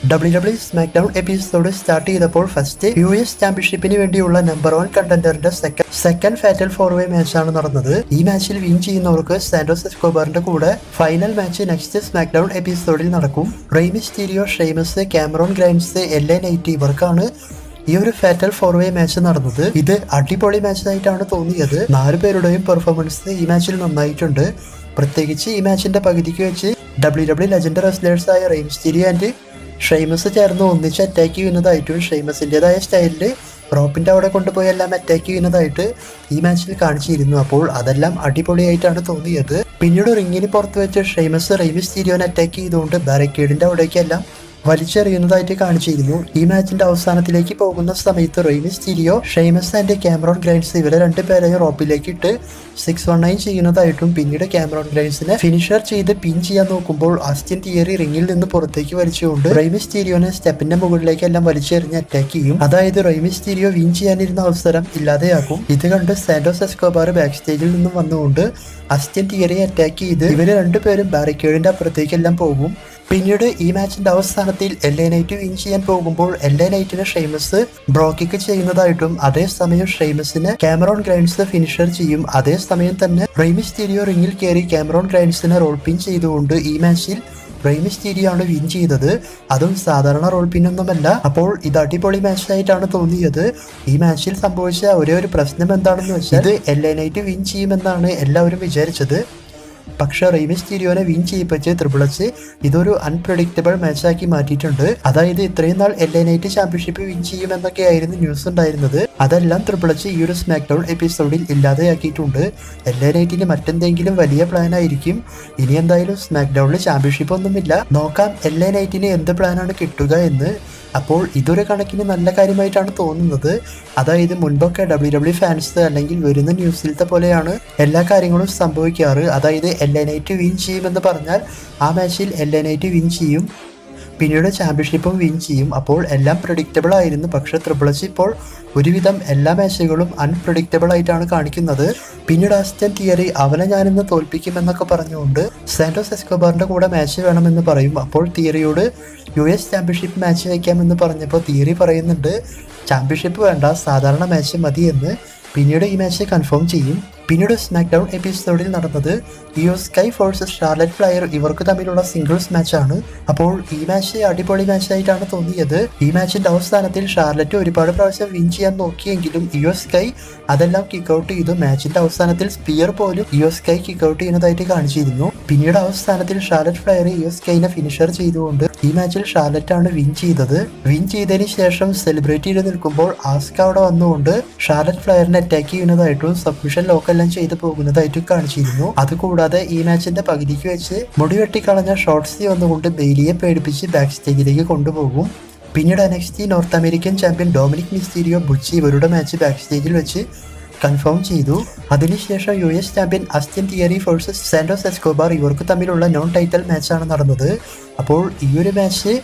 W W smackdown episode start ചെയ്തപ്പോൾ first U S ചാമ്പ്യൻഷിപ്പിന് വേണ്ടിയുള്ള നമ്പർ വൺ കണ്ടന്ററിന്റെ second second fatal four way മാച്ചാണ് നടന്നത് ഈ മാച്ചിൽ വിൻ ചെയ്യുന്നവർക്ക് സാന്റോസ് എസ്കോബാറിന്റെ കൂടെ final match next smackdown എപ്പിസോഡിൽ നടക്കും റെയ്മിസ് Mysterio Sheamus Cameron Grimes L A Knight ഇവർക്കാണ് ഈ ഒരു ഫാറ്റൽ ഫോർ വേ മാച്ച് നടന്നത് ഇത് അടിപൊളി മാച്ച് ആയിട്ടാണ് തോന്നിയത് നാല് പേരുടെയും പെർഫോമൻസ് ഈ മാച്ചിൽ നന്നായിട്ടുണ്ട് പ്രത്യേകിച്ച് ഈ മാച്ചിന്റെ പകുതിക്ക് വെച്ച് ഡബ്ല്യു ഡബ്ല്യു ലെജൻഡ് റെസ്ലേഴ്സ് ആയ റെയിംസ്റ്റീരി ആൻഡ് ഷെയ്മസ് ചേർന്ന് ഒന്നിച്ച് അറ്റാക്ക് ചെയ്യുന്നതായിട്ടും ഷെയ്മസിൻ്റെതായ സ്റ്റൈലിൽ റോപ്പിന്റെ അവിടെ കൊണ്ടുപോയി എല്ലാം അറ്റാക്ക് ചെയ്യുന്നതായിട്ട് ഈ മാച്ചിൽ കാണിച്ചിരുന്നു അപ്പോൾ അതെല്ലാം അടിപൊളിയായിട്ടാണ് തോന്നിയത് പിന്നീട് റിങ്ങിന് പുറത്ത് വെച്ച് ഷെയ്മസ് റെയ്മിസ് സ്റ്റീരിയോനെ അറ്റാക്ക് ചെയ്തുകൊണ്ട് ബാരക്കേഡിന്റെ അവിടേക്കെല്ലാം വലിച്ചെറിയുന്നതായിട്ട് കാണിച്ചിരുന്നു ഈ മാച്ചിന്റെ അവസാനത്തിലേക്ക് പോകുന്ന സമയത്ത് റെയ്മിസ് Mysterio Sheamus and Cameron Grimes ഇവരെ രണ്ടുപേരെയും റോപ്പിലേക്ക് ഇട്ട് സിക്സ് വൺ നയൻ ചെയ്യുന്നതായിട്ടും പിന്നീട് ക്യാമറോൺ ഗ്രൈൻസിനെ ഫിനിഷർ ചെയ്ത് പിൻ ചെയ്യാൻ നോക്കുമ്പോൾ ആസ്റ്റിൻ തിയറി റിങ്ങിൽ നിന്ന് പുറത്തേക്ക് വലിച്ചുകൊണ്ട് റെയ്മിസ് സ്റ്റീരിയോനെ സ്റ്റെപ്പിന്റെ മുകളിലേക്ക് എല്ലാം വലിച്ചെറിഞ്ഞ് അറ്റാക്ക് ചെയ്യും അതായത് റെയ്മിസ് സ്റ്റീരിയോ വിൻ ചെയ്യാനിരുന്ന അവസരം ഇല്ലാതെയാക്കും ഇത് കണ്ട് സാന്റോസ് എസ്കോബാർ ബാക്ക് സ്റ്റേജിൽ നിന്നും വന്നുകൊണ്ട് അസ്റ്റിൻ തിയറിയെ അറ്റാക്ക് ചെയ്ത് ഇവര് രണ്ടുപേരും ബാരിക്കേഡിന്റെ അപ്പുറത്തേക്കെല്ലാം പോകും പിന്നീട് ഈ മാച്ചിന്റെ അവസാനത്തിൽ എൽ എ നൈറ്റ് വിൻ ചെയ്യാൻ പോകുമ്പോൾ എൽ എ നൈറ്റിനെ ഷെയ്മസ് ബ്രോക്കിക്ക് ചെയ്യുന്നതായിട്ടും അതേസമയം ഷെയ്മസിന് ക്യാമറോൺ ഗ്രൈൻസ് ഫിനിഷർ ചെയ്യും അതേസമയം തന്നെ റെയ്മിസ് സ്റ്റീരിയോ റിങ്ങിൽ കയറി ക്യാമറോൺ ഗ്രൈൻസിനെ റോൾ പിൻ ചെയ്തുകൊണ്ട് ഈ മാച്ചിൽ റെയ്മിസ് സ്റ്റീരിയോ ആണ് വിൻ ചെയ്തത് അതും സാധാരണ റോൾ പിന്നൊന്നുമല്ല അപ്പോൾ ഇത് അടിപൊളി മാച്ച് ആയിട്ടാണ് തോന്നിയത് ഈ മാച്ചിൽ സംഭവിച്ച ഒരേ ഒരു പ്രശ്നം എന്താണെന്ന് വെച്ചാൽ ഇത് എൽ എ നൈറ്റ് വിൻ ചെയ്യുമെന്നാണ് എല്ലാവരും വിചാരിച്ചത് പക്ഷെ റെയ്മിസ് സ്റ്റീരിയോനെ വിൻ ചെയ്യിപ്പിച്ച് ത്രിപിൾ എച്ച് ഇതൊരു അൺപ്രഡിക്റ്റബിൾ മാച്ചാക്കി മാറ്റിയിട്ടുണ്ട് അതായത് ഇത്രയും നാൾ L A Knight championship win ചെയ്യുമെന്നൊക്കെ ആയിരുന്നു ന്യൂസ് ഉണ്ടായിരുന്നത് അതെല്ലാം ത്രിപിൾ എച്ച് ഈ ഒരു സ്മാക് ഡൗൺ എപ്പിസോഡിൽ ഇല്ലാതെയാക്കിയിട്ടുണ്ട് എൽ എ നൈറ്റിന് മറ്റെന്തെങ്കിലും വലിയ പ്ലാൻ ആയിരിക്കും ഇനി എന്തായാലും സ്മാക് ഡൗണിൽ ചാമ്പ്യൻഷിപ്പ് ഒന്നുമില്ല നോക്കാം എൽ എ നൈറ്റിന് എന്ത് പ്ലാനാണ് കിട്ടുക എന്ന് അപ്പോൾ ഇതൊരു കണക്കിന് നല്ല കാര്യമായിട്ടാണ് തോന്നുന്നത് അതായത് മുൻപൊക്കെ ഡബ്ല്യു ഡബ്ല്യു ഫാൻസ് അല്ലെങ്കിൽ വരുന്ന ന്യൂസിലത്തെ പോലെയാണ് എല്ലാ കാര്യങ്ങളും സംഭവിക്കാറ് അതായത് എൽ എ നൈറ്റ് വിൻ ചെയ്യുമെന്ന് പറഞ്ഞാൽ ആ മാച്ചിൽ എൽ എ നൈറ്റ് വിൻ ചെയ്യും പിന്നീട് ചാമ്പ്യൻഷിപ്പും വിൻ ചെയ്യും അപ്പോൾ എല്ലാം പ്രഡിക്റ്റബിൾ ആയിരുന്നു പക്ഷെ ത്രിപിൾ എച്ച് ഇപ്പോൾ ഒരുവിധം എല്ലാ മാച്ചുകളും അൺപ്രഡിക്റ്റബിൾ ആയിട്ടാണ് കാണിക്കുന്നത് പിന്നീട് ആസ്റ്റൻ തിയറി അവനെ ഞാനിന്ന് തോൽപ്പിക്കുമെന്നൊക്കെ പറഞ്ഞുകൊണ്ട് സാന്റോസ് എസ്കോബാറിന്റെ കൂടെ മാച്ച് വേണമെന്ന് പറയും അപ്പോൾ തിയറിയോട് യു എസ് ചാമ്പ്യൻഷിപ്പ് മാച്ച് വയ്ക്കാമെന്ന് പറഞ്ഞപ്പോൾ തിയറി പറയുന്നുണ്ട് ചാമ്പ്യൻഷിപ്പ് വേണ്ട സാധാരണ മാച്ച് മതി എന്ന് പിന്നീട് ഈ മാച്ച് കൺഫേം ചെയ്യും പിന്നീട് സ്മാക് ഡൗൺ എപ്പിസോഡിൽ നടന്നത് Iyo Sky versus Charlotte Flair ഇവർക്ക് തമ്മിലുള്ള സിംഗിൾസ് മാച്ചാണ് അപ്പോൾ ഈ മാച്ച് അടിപൊളി മാച്ചായിട്ടാണ് തോന്നിയത് ഈ മാച്ചിന്റെ അവസാനത്തിൽ ഷാർലറ്റ് ഒരുപാട് പ്രാവശ്യം വിൻ ചെയ്യാൻ നോക്കിയെങ്കിലും യു സ്കൈ അതെല്ലാം കിക്ക് ഔട്ട് ചെയ്തു മാച്ചിന്റെ അവസാനത്തിൽ സ്പിയർ പോലും യു സ്കൈ കിക്ക് ഔട്ട് ചെയ്യുന്നതായിട്ട് കാണിച്ചിരുന്നു പിന്നീട് അവസാനത്തിൽ ഷാർലറ്റ് ഫ്ലയർ യു സ്കൈനെ ഫിനിഷർ ചെയ്തുകൊണ്ട് ഈ മാച്ചിൽ ഷാർലറ്റ് ആണ് വിൻ ചെയ്തത് വിൻ ചെയ്തതിന് ശേഷം സെലിബ്രേറ്റ് ചെയ്ത് നിൽക്കുമ്പോൾ ആസ്ക അവിടെ വന്നുകൊണ്ട് ഷാർലറ്റ് ഫ്ലയറിനെ അറ്റാക്ക് ചെയ്യുന്നതായിട്ടും സബ്മിഷൻ ലോക്കെല്ലാം ചെയ്തു പോകുന്നതായിട്ടും കാണിച്ചിരുന്നു അതുകൂടാതെ ഈ മാച്ചിന്റെ പകുതിക്ക് വെച്ച് മുടി വെട്ടിക്കളഞ്ഞ ഷോർട്ട്സി വന്നുകൊണ്ട് ബെയിലിയെ പേടിപ്പിച്ച് ബാക്ക് സ്റ്റേജിലേക്ക് കൊണ്ടുപോകും പിന്നീട് next North American champion Dominik Mysterio ബുച്ചി ഇവരുടെ മാച്ച് ബാക്ക് സ്റ്റേജിൽ വെച്ച് കൺഫേം ചെയ്തു അതിനുശേഷം U S champion Austin Theory versus Santos Escobar ഇവർക്ക് തമ്മിലുള്ള നോൺ ടൈറ്റൽ മാച്ചാണ് നടന്നത് അപ്പോൾ ഈ ഒരു മാച്ച്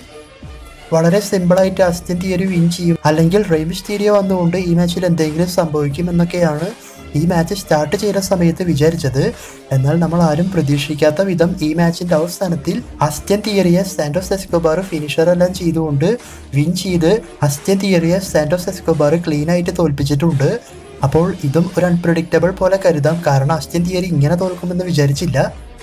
വളരെ സിമ്പിളായിട്ട് അസ്റ്റിൻ തിയറി വിൻ ചെയ്യും അല്ലെങ്കിൽ റെയ്മിസ് തിയറിയോ വന്നുകൊണ്ട് ഈ മാച്ചിൽ എന്തെങ്കിലും സംഭവിക്കും എന്നൊക്കെയാണ് ഈ മാച്ച് സ്റ്റാർട്ട് ചെയ്ത സമയത്ത് വിചാരിച്ചത് എന്നാൽ നമ്മൾ ആരും പ്രതീക്ഷിക്കാത്ത വിധം ഈ മാച്ചിന്റെ അവസാനത്തിൽ അസ്റ്റ്യൻ തിയറിയെ സാന്റോസ് എസ്കോബാർ ഫിനിഷർ എല്ലാം ചെയ്തുകൊണ്ട് വിൻ ചെയ്ത് അസ്റ്റ്യൻ തിയറിയെ സാന്റോസ് എസ്കോബാർ ക്ലീൻ ആയിട്ട് തോൽപ്പിച്ചിട്ടുണ്ട് അപ്പോൾ ഇതും ഒരു അൺപ്രഡിക്റ്റബിൾ പോലെ കരുതാം കാരണം അസ്റ്റ്യൻ തിയറി ഇങ്ങനെ തോൽക്കുമെന്ന് വിചാരിച്ചില്ല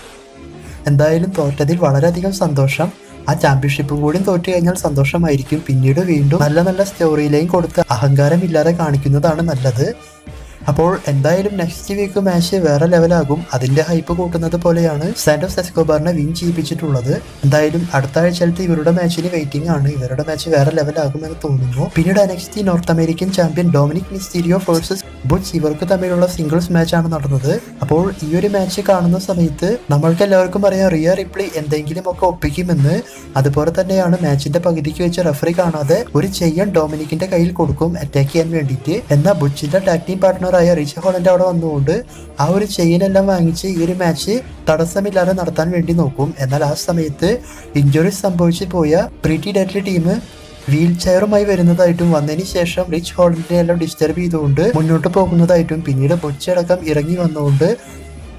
എന്തായാലും തോറ്റതിൽ വളരെയധികം സന്തോഷം ആ ചാമ്പ്യൻഷിപ്പും കൂടി തോറ്റു കഴിഞ്ഞാൽ സന്തോഷമായിരിക്കും പിന്നീട് വീണ്ടും നല്ല നല്ല സ്റ്റോറി ലൈൻ കൊടുത്ത് അഹങ്കാരമില്ലാതെ കാണിക്കുന്നതാണ് നല്ലത് അപ്പോൾ എന്തായാലും നെക്സ്റ്റ് വീക്ക് മാച്ച് വേറെ ലെവലാകും അതിന്റെ ഹൈപ്പ് കൂട്ടുന്നത് പോലെയാണ് സാന്റോസ് എസ്കോബാറിനെ വിൻ ചെയ്യിപ്പിച്ചിട്ടുള്ളത് എന്തായാലും അടുത്ത ആഴ്ചയിലത്തെ ഇവരുടെ മാച്ചിന് വെയിറ്റിംഗ് ആണ് ഇവരുടെ മാച്ച് വേറെ ലെവലാകുമെന്ന് തോന്നുന്നു പിന്നീട് next North American champion Dominik Mysterio versus Butch ഇവർക്ക് തമ്മിലുള്ള സിംഗിൾസ് മാച്ചാണ് നടന്നത് അപ്പോൾ ഈ ഒരു മാച്ച് കാണുന്ന സമയത്ത് നമ്മൾക്ക് എല്ലാവർക്കും അറിയാം റിയ റിപ്ലി എന്തെങ്കിലും ഒക്കെ ഒപ്പിക്കുമെന്ന് അതുപോലെ തന്നെയാണ് മാച്ചിന്റെ പകുതിക്ക് വെച്ച് റഫറി കാണാതെ ഒരു ചെയ്യൻ ഡൊമിനിക്കിന്റെ കയ്യിൽ കൊടുക്കും അറ്റാക്ക് ചെയ്യാൻ വേണ്ടിയിട്ട് എന്നാൽ ബുച്ചിന്റെ ടാക് ടീം പാർട്ട്ണറായ റിച്ച ഹോളന്റെ അവിടെ വന്നുകൊണ്ട് ആ ഒരു ചെയിനെല്ലാം വാങ്ങിച്ച് ഈ ഒരു മാച്ച് തടസ്സമില്ലാതെ നടത്താൻ വേണ്ടി നോക്കും എന്നാൽ ആ സമയത്ത് ഇഞ്ചുറീസ് സംഭവിച്ചു പോയ പ്രീറ്റി ഡെഡ്ലി ടീം വീൽ ചെയറുമായി വരുന്നതായിട്ടും വന്നതിന് ശേഷം റിച്ച് ഹോളിനെ എല്ലാം ഡിസ്റ്റർബ് ചെയ്തുകൊണ്ട് മുന്നോട്ട് പോകുന്നതായിട്ടും പിന്നീട് ബുച്ചടക്കം ഇറങ്ങി വന്നുകൊണ്ട്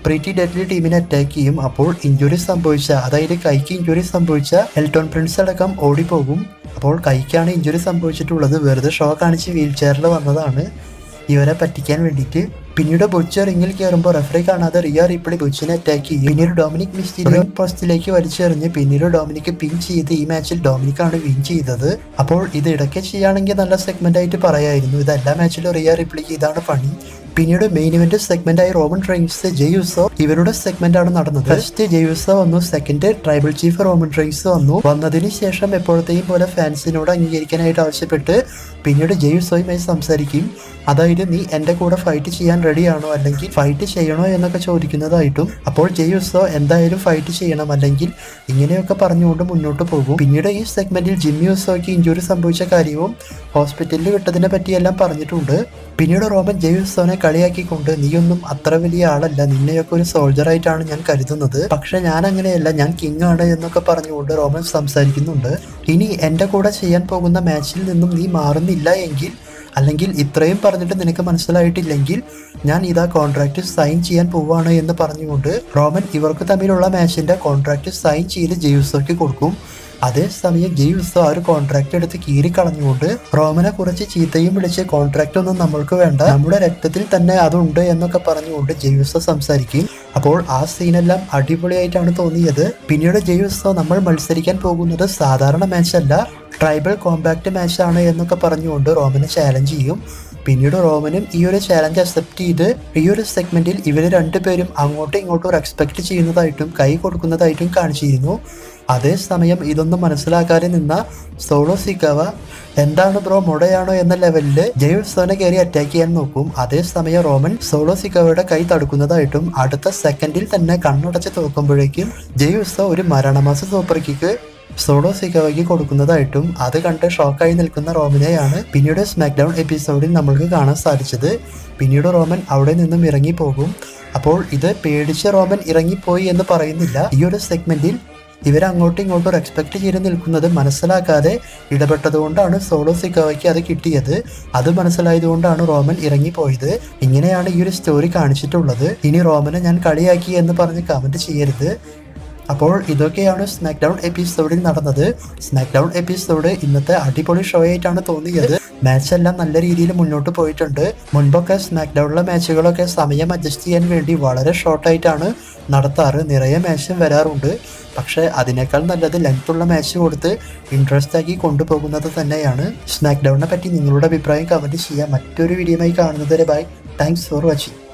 പ്രീറ്റി ഡെഡ്ലി ടീമിനെ അറ്റാക്ക് ചെയ്യും അപ്പോൾ ഇഞ്ചുറി സംഭവിച്ച അതായത് കൈക്ക് ഇഞ്ചുറി സംഭവിച്ച എൽട്ടോൺ പ്രിൻസ് അടക്കം ഓടിപ്പോകും അപ്പോൾ കൈക്കാണ് ഇഞ്ചുറി സംഭവിച്ചിട്ടുള്ളത് വെറുതെ ഷോ കാണിച്ച് വീൽ ചെയറിൽ വന്നതാണ് ഇവരെ പറ്റിക്കാൻ വേണ്ടിയിട്ട് പിന്നീട് ബുച്ച് റിങ്ങിൽ കയറുമ്പോൾ റെഫറി കാണാതെ റിയ റിപ്ലി ബുച്ചിനെ അറ്റാക്ക് ചെയ്യും പിന്നീട് ഡൊമിനിക് മിസ്റ്റീരിയോ പോസ്റ്റിലേക്ക് വലിച്ചെറിഞ്ഞ് പിന്നീട് ഡൊമിനിക് പിൻ ചെയ്ത് ഈ മാച്ചിൽ ഡൊമിനിക് ആണ് വിൻ ചെയ്തത് അപ്പോൾ ഇത് ഇടയ്ക്ക് ചെയ്യുകയാണെങ്കിൽ നല്ല സെഗ്മെന്റ് ആയിട്ട് പറയായിരുന്നു ഇത് എല്ലാ മാച്ചിലും റിയ റിപ്ലിക്ക് ഇതാണ് പണി പിന്നീട് മെയിൻ ഇവന്റ് സെഗ്മെന്റ് ആയി റോമൻ റെയിൻസ് ജെയ്യൂസോ ഇവരുടെ സെഗ്മെന്റ് ആണ് നടന്നത് ഫസ്റ്റ് ജെയ്യൂസോ വന്നു second tribal chief Roman Reigns വന്നു വന്നതിന് ശേഷം എപ്പോഴത്തെയും പോലെ ഫാൻസിനോട് അംഗീകരിക്കാനായിട്ട് ആവശ്യപ്പെട്ട് പിന്നീട് ജെയ്യൂസോയുമായി സംസാരിക്കും അതായത് നീ എന്റെ കൂടെ ഫൈറ്റ് ചെയ്യാൻ റെഡിയാണോ അല്ലെങ്കിൽ ഫൈറ്റ് ചെയ്യണോ എന്നൊക്കെ ചോദിക്കുന്നതായിട്ടും അപ്പോൾ ജെയ്യൂസോ എന്തായാലും ഫൈറ്റ് ചെയ്യണം അല്ലെങ്കിൽ ഇങ്ങനെയൊക്കെ പറഞ്ഞുകൊണ്ട് മുന്നോട്ട് പോകും പിന്നീട് ഈ സെഗ്മെന്റിൽ ജിമ്മി യൂസോയ്ക്ക് ഇഞ്ചുറി സംഭവിച്ച കാര്യവും ഹോസ്പിറ്റലിൽ വിട്ടതിനെ പറ്റിയെല്ലാം പറഞ്ഞിട്ടുണ്ട് പിന്നീട് റോമൻ ജെയ്യൂസോനെ കളിയാക്കിക്കൊണ്ട് നീയൊന്നും അത്ര വലിയ ആളല്ല നിന്നെയൊക്കെ ഒരു സോൾജർ ആയിട്ടാണ് ഞാൻ കരുതുന്നത് പക്ഷെ ഞാൻ അങ്ങനെയല്ല ഞാൻ കിങ് ആണ് എന്നൊക്കെ പറഞ്ഞുകൊണ്ട് റോമൻ സംസാരിക്കുന്നുണ്ട് ഇനി എന്റെ കൂടെ ചെയ്യാൻ പോകുന്ന മാച്ചിൽ നിന്നും നീ മാറുന്നില്ല എങ്കിൽ അല്ലെങ്കിൽ ഇത്രയും പറഞ്ഞിട്ട് നിനക്ക് മനസ്സിലായിട്ടില്ലെങ്കിൽ ഞാൻ ഇതാ കോൺട്രാക്ട് സൈൻ ചെയ്യാൻ പോവാണ് എന്ന് പറഞ്ഞുകൊണ്ട് റോമൻ ഇവർക്ക് തമ്മിലുള്ള മാച്ചിന്റെ കോൺട്രാക്ട് സൈൻ ചെയ്ത് ജെയ്യൂസോയ്ക്ക് കൊടുക്കും അതേസമയം ജെയ്യൂസോ ആ ഒരു കോൺട്രാക്ട് എടുത്ത് കീറി കളഞ്ഞുകൊണ്ട് റോമനെ കുറച്ച് ചീത്തയും വിളിച്ച് കോൺട്രാക്ട് ഒന്നും നമ്മൾക്ക് വേണ്ട നമ്മുടെ രക്തത്തിൽ തന്നെ അതുണ്ട് എന്നൊക്കെ പറഞ്ഞുകൊണ്ട് ജെയ്യൂസോ സംസാരിക്കും അപ്പോൾ ആ സീനെല്ലാം അടിപൊളിയായിട്ടാണ് തോന്നിയത് പിന്നീട് ജെയ്യൂസോ നമ്മൾ മത്സരിക്കാൻ പോകുന്നത് സാധാരണ മാച്ചല്ല ട്രൈബൽ കോമ്പാക്ട് മാച്ചാണ് എന്നൊക്കെ പറഞ്ഞുകൊണ്ട് റോമനെ ചാലഞ്ച് ചെയ്യും പിന്നീട് റോമനും ഈ ഒരു ചാലഞ്ച് അക്സെപ്റ്റ് ചെയ്ത് ഈ ഒരു സെഗ്മെന്റിൽ ഇവർ രണ്ടുപേരും അങ്ങോട്ടും ഇങ്ങോട്ടും റെസ്പെക്ട് ചെയ്യുന്നതായിട്ടും കൈ കൊടുക്കുന്നതായിട്ടും കാണിച്ചിരുന്നു അതേസമയം ഇതൊന്നും മനസ്സിലാക്കാതെ നിന്ന സോളോ സിക്കാവ എന്താണ് ബ്രോ മുടയാണോ എന്ന ലെവലിൽ ജെയ്സോനെ കയറി അറ്റാക്ക് ചെയ്യാൻ നോക്കും അതേസമയം റോമൻ സോളോ സിക്കാവയുടെ കൈ തടുക്കുന്നതായിട്ടും അടുത്ത സെക്കൻഡിൽ തന്നെ കണ്ണുടച്ച് തോക്കുമ്പോഴേക്കും ജെയ്സോ ഒരു മരണമാസ സൂപ്പർ കിക്ക് സോളോ സിക്കവയ്ക്ക് കൊടുക്കുന്നതായിട്ടും അത് കണ്ട് ഷോക്കായി നിൽക്കുന്ന റോമനെയാണ് പിന്നീട് സ്മാക്ഡൗൺ എപ്പിസോഡിൽ നമ്മൾക്ക് കാണാൻ സാധിച്ചത് പിന്നീട് റോമൻ അവിടെ നിന്നും ഇറങ്ങിപ്പോകും അപ്പോൾ ഇത് പേടിച്ച് റോമൻ ഇറങ്ങിപ്പോയി എന്ന് പറയുന്നില്ല ഈ ഒരു സെഗ്മെന്റിൽ ഇവർ അങ്ങോട്ടും ഇങ്ങോട്ടും റെസ്പെക്ട് ചെയ്ത് നിൽക്കുന്നത് മനസ്സിലാക്കാതെ ഇടപെട്ടതുകൊണ്ടാണ് സോളോ സിക്കവയ്ക്ക് അത് കിട്ടിയത് അത് മനസ്സിലായതുകൊണ്ടാണ് റോമൻ ഇറങ്ങിപ്പോയത് ഇങ്ങനെയാണ് ഈ ഒരു സ്റ്റോറി കാണിച്ചിട്ടുള്ളത് ഇനി റോമനെ ഞാൻ കളിയാക്കി എന്ന് പറഞ്ഞ് കമന്റ് ചെയ്യരുത് അപ്പോൾ ഇതൊക്കെയാണ് സ്മാക്ക് ഡൗൺ എപ്പിസോഡിൽ നടന്നത് സ്മാക്ക് ഡൗൺ എപ്പിസോഡ് ഇന്നത്തെ അടിപൊളി ഷോ ആയിട്ടാണ് തോന്നിയത് മാച്ച് എല്ലാം നല്ല രീതിയിൽ മുന്നോട്ട് പോയിട്ടുണ്ട് മുൻപൊക്കെ സ്മാക്ക് ഡൗണിലെ മാച്ചുകളൊക്കെ സമയം അഡ്ജസ്റ്റ് ചെയ്യാൻ വേണ്ടി വളരെ ഷോർട്ടായിട്ടാണ് നടത്താറ് നിറയെ മാച്ചും വരാറുണ്ട് പക്ഷേ അതിനേക്കാൾ നല്ലത് ലെങ്ത് ഉള്ള മാച്ച് കൊടുത്ത് ഇൻട്രസ്റ്റ് ആക്കി കൊണ്ടുപോകുന്നത് തന്നെയാണ് സ്മാക്ക് ഡൗണിനെ പറ്റി നിങ്ങളുടെ അഭിപ്രായം കമൻറ്റ് ചെയ്യുക മറ്റൊരു വീഡിയോയുമായി കാണുന്നത് വരെ ബൈ താങ്ക്സ് ഫോർ വാച്ചിങ്